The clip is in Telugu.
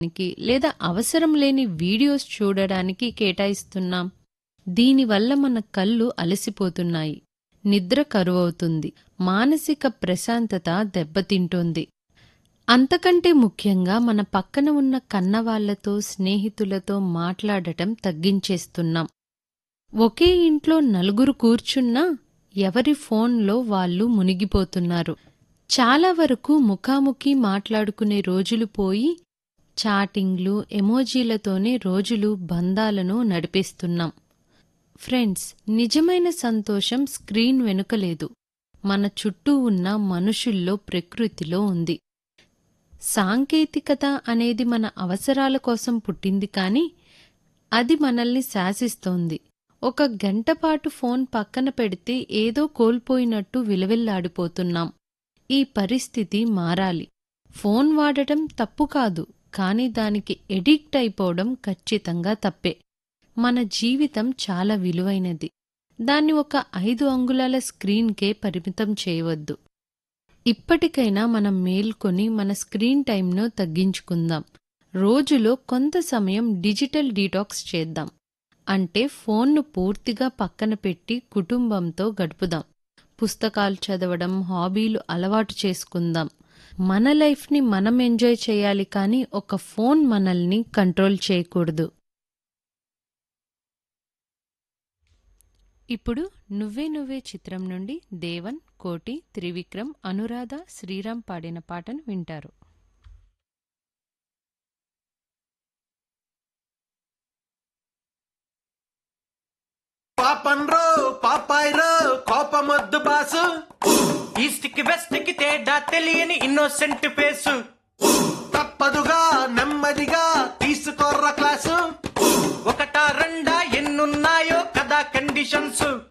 కి లేదా అవసరం లేని వీడియోస్ చూడడానికి కేటాయిస్తున్నాం దీనివల్ల మన కళ్ళు అలసిపోతున్నాయి నిద్ర కరువవుతుంది మానసిక ప్రశాంతత దెబ్బతింటోంది అంతకంటే ముఖ్యంగా మన పక్కన ఉన్న కన్నవాళ్లతో స్నేహితులతో మాట్లాడటం తగ్గించేస్తున్నాం ఒకే ఇంట్లో నలుగురు కూర్చున్నా ఎవరి ఫోన్లో వాళ్ళు మునిగిపోతున్నారు చాలా వరకు ముఖాముఖి మాట్లాడుకునే రోజులు పోయి చాటింగ్లు ఎమోజీలతోనే రోజులు బంధాలను నడిపేస్తున్నాం ఫ్రెండ్స్ నిజమైన సంతోషం స్క్రీన్ వెనుక లేదు మన చుట్టూ ఉన్న మనుషుల్లో ప్రకృతిలో ఉంది సాంకేతికత అనేది మన అవసరాల కోసం పుట్టింది కానీ అది మనల్ని శాసిస్తోంది ఒక గంటపాటు ఫోన్ పక్కన పెడితే ఏదో కోల్పోయినట్టు విలవిల్లాడిపోతున్నాం ఈ పరిస్థితి మారాలి ఫోన్ వాడటం తప్పు కాదు కానీ దానికి ఎడిక్ట్ అయిపోవడం ఖచ్చితంగా తప్పే మన జీవితం చాలా విలువైనది దాన్ని ఒక ఐదు అంగుళాల స్క్రీన్కే పరిమితం చేయవద్దు ఇప్పటికైనా మనం మేల్కొని మన స్క్రీన్ టైంను తగ్గించుకుందాం రోజులో కొంత సమయం డిజిటల్ డీటాక్స్ చేద్దాం అంటే ఫోన్ను పూర్తిగా పక్కన పెట్టి కుటుంబంతో గడుపుదాం పుస్తకాలు చదవడం హాబీలు అలవాటు చేసుకుందాం మన లైఫ్ని మనం ఎంజాయ్ చేయాలి కానీ ఒక ఫోన్ మనల్ని కంట్రోల్ చేయకూడదు ఇప్పుడు నువ్వే నువ్వే చిత్రం నుండి దేవన్ కోటి త్రివిక్రమ్ అనురాధ శ్రీరామ్ పాడిన పాటను వింటారు పాపన్రో పాపాయ్రో కోపమొద్దు బాసు ఈస్ట్ కి వెస్ట్ కి తేడా తెలియని ఇన్నోసెంట్ ఫేసు తప్పదుగా నెమ్మదిగా తీసుకోర్ర క్లాసు ఒకటా రెండా ఎన్నున్నాయో కదా కండిషన్స్